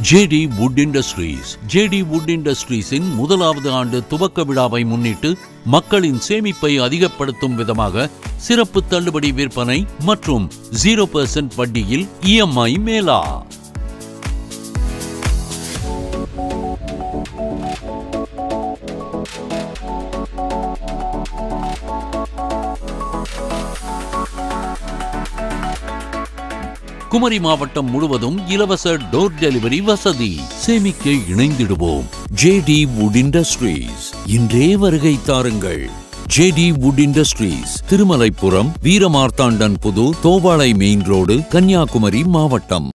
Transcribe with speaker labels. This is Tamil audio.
Speaker 1: JD Wood Industries JD Wood இண்டஸ்ட்ரீஸின் முதலாவது ஆண்டு துவக்க விழாவை முன்னிட்டு மக்களின் சேமிப்பை அதிகப்படுத்தும் விதமாக சிறப்பு தள்ளுபடி விற்பனை மற்றும் ஜீரோ பர்சன்ட் வட்டியில் இஎம்ஐ மேலா குமரி மாவட்டம் முழுவதும் இலவச டோர் டெலிவரி வசதி சேமிக்க இணைந்திடுவோம் ஜேடி வுட் இண்டஸ்ட்ரீஸ் இன்றே வருகை தாருங்கள் JD Wood Industries Thirumalaipuram Veeramarthandan புது தோவாளை மெயின் ரோடு கன்னியாகுமரி மாவட்டம்